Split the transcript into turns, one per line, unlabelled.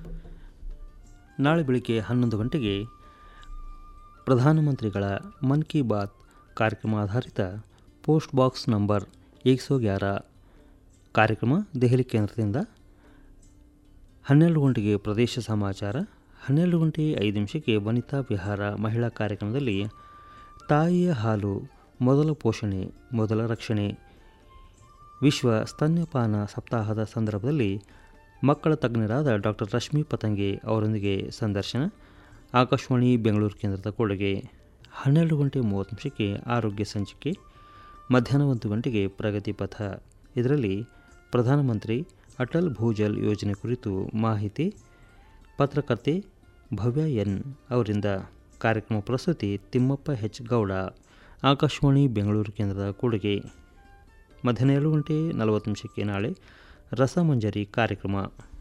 ನಾಳೆ ಬೆಳಿಗ್ಗೆ ಹನ್ನೊಂದು ಗಂಟೆಗೆ ಪ್ರಧಾನಮಂತ್ರಿಗಳ ಮನ್ ಕಿ ಬಾತ್ ಕಾರ್ಯಕ್ರಮ ಆಧಾರಿತ ಪೋಸ್ಟ್ ಬಾಕ್ಸ್ ನಂಬರ್ ಏಕ್ ಸौ ಗ್ಯಾರ ಕಾರ್ಯಕ್ರಮ ದೆಹಲಿ ಕೇಂದ್ರದಿಂದ ಹನ್ನೆರಡು ಗಂಟೆಗೆ ಪ್ರದೇಶ ಸಮಾಚಾರ ಹನ್ನೆರಡು ಗಂಟೆ ಐದು ನಿಮಿಷಕ್ಕೆ ವನಿತಾ ವಿಹಾರ ಮಹಿಳಾ ಕಾರ್ಯಕ್ರಮದಲ್ಲಿ ತಾಯಿಯ ಹಾಲು ಮೊದಲ ಪೋಷಣೆ ಮೊದಲ ರಕ್ಷಣೆ ವಿಶ್ವ ಸ್ತನ್ಯಪಾನ ಸಪ್ತಾಹದ ಸಂದರ್ಭದಲ್ಲಿ ಮಕ್ಕಳ ತಜ್ಞರಾದ ಡಾಕ್ಟರ್ ರಶ್ಮಿ ಪತಂಗೆ ಅವರೊಂದಿಗೆ ಸಂದರ್ಶನ ಆಕಾಶವಾಣಿ ಬೆಂಗಳೂರು ಕೇಂದ್ರದ ಕೊಡುಗೆ ಹನ್ನೆರಡು ಗಂಟೆ ಮೂವತ್ತು ನಿಮಿಷಕ್ಕೆ ಆರೋಗ್ಯ ಸಂಚಿಕೆ ಮಧ್ಯಾಹ್ನ ಒಂದು ಗಂಟೆಗೆ ಪ್ರಗತಿ ಪಥ ಇದರಲ್ಲಿ ಪ್ರಧಾನಮಂತ್ರಿ ಅಟಲ್ ಭೂಜಲ್ ಯೋಜನೆ ಕುರಿತು ಮಾಹಿತಿ ಪತ್ರಕರ್ತೆ ಭವ್ಯ ಎನ್ ಅವರಿಂದ ಕಾರ್ಯಕ್ರಮ ಪ್ರಸ್ತುತಿ ತಿಮ್ಮಪ್ಪ ಹೆಚ್ ಗೌಡ ಆಕಾಶವಾಣಿ ಬೆಂಗಳೂರು ಕೇಂದ್ರದ ಕೊಡುಗೆ ಮಧ್ಯಾಹ್ನ ಎರಡು ಗಂಟೆ ನಲವತ್ತು ನಿಮಿಷಕ್ಕೆ ನಾಳೆ ರಸಮಂಜರಿ ಕಾರ್ಯಕ್ರಮ